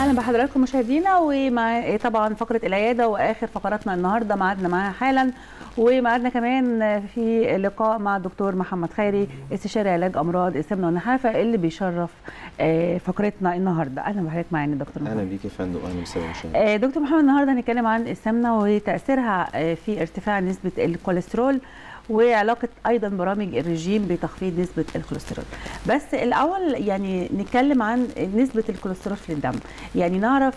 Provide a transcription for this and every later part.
اهلا بحضراتكم مشاهدينا ومع طبعا فقره العياده واخر فقراتنا النهارده ميعادنا معاها حالا وميعادنا كمان في لقاء مع الدكتور محمد خيري استشاري علاج امراض السمنه والنحافه اللي بيشرف فقرتنا النهارده اهلا بحضرتك معانا دكتور محمد اهلا بيك يا فندم اهلا وسهلا دكتور محمد النهارده هنتكلم عن السمنه وتاثيرها في ارتفاع نسبه الكوليسترول وعلاقه ايضا برامج الرجيم بتخفيض نسبه الكوليسترول بس الاول يعني نتكلم عن نسبه الكوليسترول في الدم يعني نعرف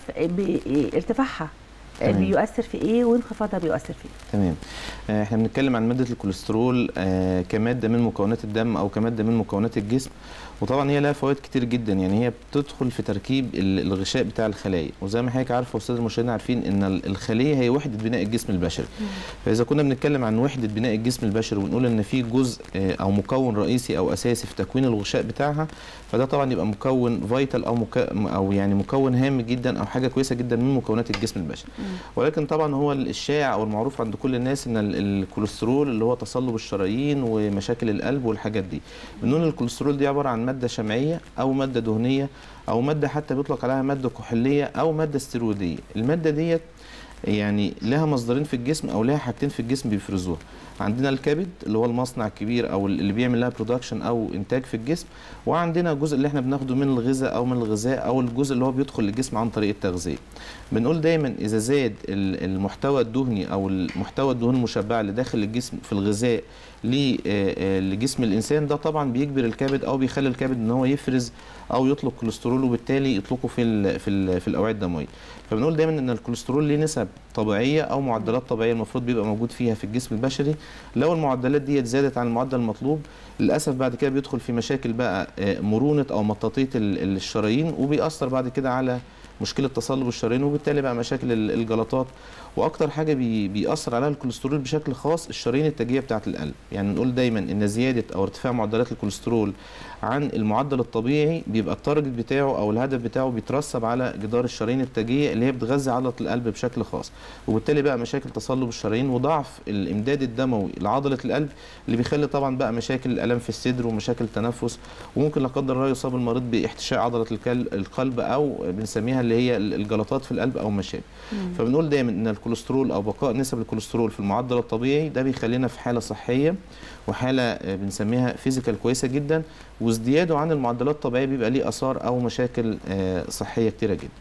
ارتفاعها تمام. بيؤثر في ايه وانخفاضها بيؤثر في ايه تمام آه، احنا بنتكلم عن ماده الكوليسترول آه، كماده من مكونات الدم او كماده من مكونات الجسم وطبعا هي لها فوائد كتير جدا يعني هي بتدخل في تركيب ال- الغشاء بتاع الخلايا وزي ما حضرتك عارفه واستاذ المشاهدين عارفين ان ال- الخليه هي وحده بناء الجسم البشري فاذا كنا بنتكلم عن وحده بناء الجسم البشري ونقول ان في جزء آه، او مكون رئيسي او اساسي في تكوين الغشاء بتاعها فده طبعا يبقى مكون فيتال او مك... او يعني مكون هام جدا او حاجه كويسه جدا من مكونات الجسم البشري ولكن طبعا هو الشائع او المعروف عند كل الناس ان ال- الكوليسترول اللي هو تصلب الشرايين ومشاكل القلب والحاجات دي بنقول الكوليسترول دي عباره عن ماده شمعيه او ماده دهنيه او ماده حتى بيطلق عليها ماده كحوليه او ماده ستيرويديه الماده ديت يعني لها مصدرين في الجسم او لها حاجتين في الجسم بيفرزوها عندنا الكبد اللي هو المصنع الكبير او اللي بيعمل لها برودكشن او انتاج في الجسم وعندنا الجزء اللي احنا بناخده من الغذاء او من الغذاء او الجزء اللي هو بيدخل للجسم عن طريق التغذيه بنقول دايما اذا زاد ال- المحتوى الدهني او المحتوى الدهون المشبعه اللي داخل الجسم في الغذاء ل- آه، آه، لجسم الانسان ده طبعا بيجبر الكبد او بيخلي الكبد ان هو يفرز او يطلق كوليسترول وبالتالي يطلقه في ال في ال في الاوعيه الدمويه فبنقول دايما ان الكوليسترول ليه نسب طبيعيه او معدلات طبيعيه المفروض بيبقى موجود فيها في الجسم البشري لو المعدلات دي زادت عن المعدل المطلوب للاسف بعد كده بيدخل في مشاكل بقى آه، مرونه او مطاطيه ال- الشرايين وبيأثر بعد كده على مشكله تصلب الشرايين وبالتالي بقى مشاكل ال- الجلطات واكتر حاجه بي بيأثر عليها الكوليسترول بشكل خاص الشرايين التاجيه بتاعه القلب يعني نقول دايما ان زياده او ارتفاع معدلات الكوليسترول عن المعدل الطبيعي بيبقى التارجت بتاعه او الهدف بتاعه بيترسب على جدار الشرايين التاجيه اللي هي بتغذي عضله القلب بشكل خاص وبالتالي بقى مشاكل تصلب الشرايين وضعف الامداد الدموي لعضله القلب اللي بيخلي طبعا بقى مشاكل الالام في الصدر ومشاكل التنفس وممكن لا قدر الله يصاب المريض باحتشاء عضله الكل- القلب او بنسميها اللي هي الجلطات في القلب او مشاكل فبنقول دايما ان الكوليسترول او بقاء نسب الكوليسترول في المعدل الطبيعي ده بيخلينا في حاله صحيه وحاله آه، بنسميها فيزيكال كويسه جدا وازدياده عن المعدلات الطبيعيه بيبقى ليه اثار او مشاكل آه، صحيه كتيره جدا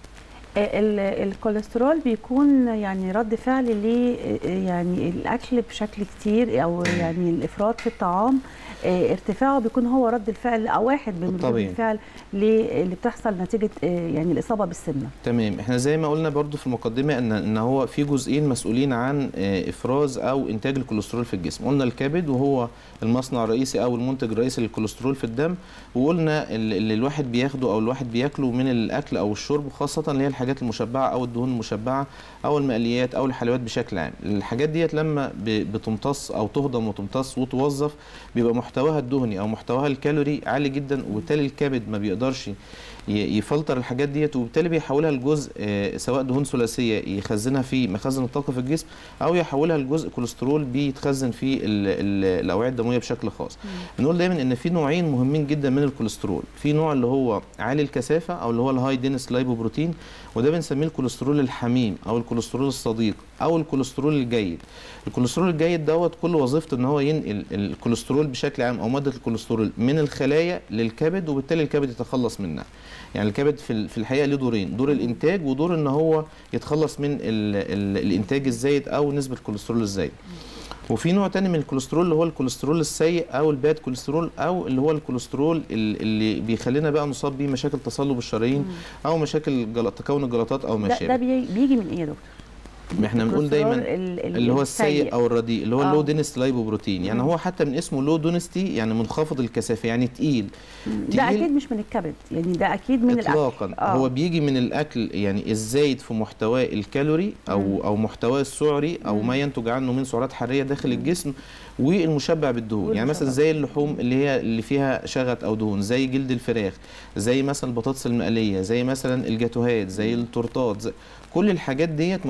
ال- الكوليسترول بيكون يعني رد فعل ل يعني الاكل بشكل كتير او يعني الافراط في الطعام آه، ارتفاعه بيكون هو رد الفعل او واحد من ردود طبيعي. الفعل ل- اللي بتحصل نتيجه آه، يعني الاصابه بالسمنه تمام احنا زي ما قلنا برضو في المقدمه ان ان هو في جزئين مسؤولين عن آه، افراز او انتاج الكوليسترول في الجسم قلنا الكبد وهو المصنع الرئيسي او المنتج الرئيسي للكوليسترول في الدم وقلنا ال- اللي الواحد بياخده او الواحد بياكله من الاكل او الشرب خاصه اللي هي الحاجات المشبعه او الدهون المشبعه او المقليات او الحلويات بشكل عام الحاجات ديت لما ب- بتمتص او تهضم وتمتص وتوظف بيبقى محتواها الدهني او محتواها الكالوري عالي جدا وبالتالي الكبد ما بيقدرش ي- يفلتر الحاجات ديت وبالتالي بيحولها لجزء آه، سواء دهون ثلاثيه يخزنها في مخازن الطاقه في الجسم او يحولها لجزء كوليسترول بيتخزن في ال- ال- الاوعيه الدمويه بشكل خاص بنقول دايما ان في نوعين مهمين جدا من الكوليسترول في نوع اللي هو عالي الكثافه او اللي هو الهاي دينس لايبوبروتين وده بنسميه الكوليسترول الحميم او الكوليسترول الصديق او الكوليسترول الجيد الكوليسترول الجيد دوت كل وظيفته ان هو ينقل الكوليسترول بشكل عام او ماده الكوليسترول من الخلايا للكبد وبالتالي الكبد يتخلص منها يعني الكبد في ال- في الحقيقه له دورين دور الانتاج ودور ان هو يتخلص من ال ال الانتاج الزايد او نسبه الكوليسترول الزايد وفي نوع تاني من الكوليسترول اللي هو الكوليسترول السيء او الباد كوليسترول او اللي هو الكوليسترول ال- اللي بيخلينا بقى نصاب بيه مشاكل تصلب الشرايين او مشاكل جل- تكون الجلطات او ما ده, ده شابه بي- بيجي من ايه يا دكتور؟ ما احنا بنقول دايما الكوليسترول ال- ال- اللي هو السيء او الرديء اللي هو آه. اللو دينس لايبوبروتين يعني مم. هو حتى من اسمه لو دونستي يعني منخفض منخفض يعني تقيل ده تقيل اكيد مش من الكبد يعني ده اكيد من الاكل اطلاقا آه. هو بيجي من الاكل يعني الزايد في محتواه الكالوري او مم. او محتواه السعري او مم. ما ينتج عنه من سعرات حراريه داخل الجسم والمشبع بالدهون يعني مثلا والمشبع. زي اللحوم اللي هي اللي فيها شغط او دهون زي جلد الفراخ زي مثلا البطاطس المقليه زي مثلا الجاتوهات زي التورتات زي كل الحاجات ديت محتواها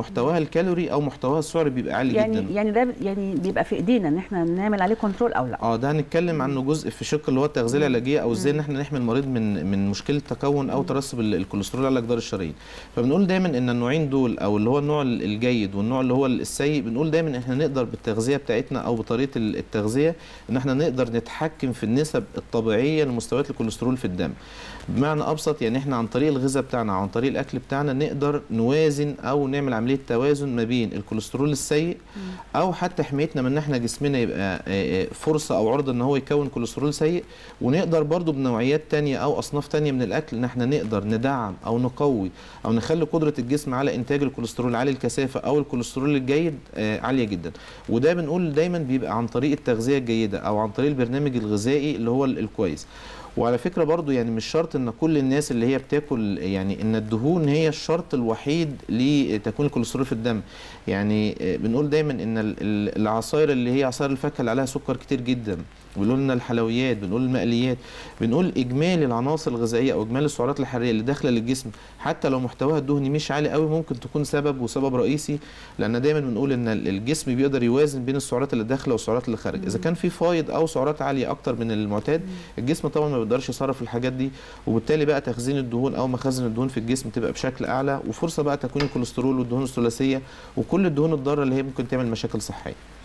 الكالوري او محتواها السعري بيبقى عالي يعني جدا يعني ده يعني بيبقى في ايدينا ان احنا نعمل عليه كنترول او لا اه ده هنتكلم عنه جزء في شق اللي هو التغذيه العلاجيه او ازاي ان احنا نحمي المريض من من مشكله تكون او ترسب ال- الكوليسترول على جدار الشرايين فبنقول دايما ان النوعين دول او اللي هو النوع ال- الجيد والنوع اللي هو السيء بنقول دايما احنا نقدر بالتغذيه بتاعتنا او بطريقه ال- التغذيه ان احنا نقدر نتحكم في النسب الطبيعيه لمستويات الكوليسترول في الدم بمعنى ابسط يعني احنا عن طريق الغذاء بتاعنا او عن طريق الاكل بتاعنا نقدر نوازن او نعمل عمليه توازن ما بين الكوليسترول السيء او حتى حمايتنا من ان احنا جسمنا يبقى آه، آه، فرصه او عرضه ان هو يكون كوليسترول سيء ونقدر برضو بنوعيات تانية او اصناف تانية من الاكل ان احنا نقدر ندعم او نقوي او نخلي قدره الجسم على انتاج الكوليسترول عالي الكثافه او الكوليسترول الجيد آه، عاليه جدا وده بنقول دايما بيبقى عن طريق التغذيه الجيده او عن طريق البرنامج الغذائي اللي هو ال- الكويس وعلى فكره برضو يعني مش شرط ان كل الناس اللي هي بتاكل يعني ان الدهون هي الشرط الوحيد لتكوين الكوليسترول في الدم يعني آه، بنقول دايما ان ال- ال- العصاير اللي هي عصاير الفاكهه اللي عليها سكر كتير جدا بنقول لنا الحلويات بنقول المقليات بنقول اجمالي العناصر الغذائيه او اجمالي السعرات الحراريه اللي داخله للجسم حتى لو محتواها الدهني مش عالي قوي ممكن تكون سبب وسبب رئيسي لان دايما بنقول ان ال- الجسم بيقدر يوازن بين السعرات اللي داخله والسعرات اللي خارجه اذا كان في فايض او سعرات عاليه اكتر من المعتاد الجسم طبعا ما بيقدرش يصرف الحاجات دي وبالتالي بقى تخزين الدهون او مخازن الدهون في الجسم تبقى بشكل اعلى وفرصه بقى تكوين الكوليسترول والدهون الثلاثيه وكل الدهون الضاره اللي هي ممكن تعمل مشاكل صحيه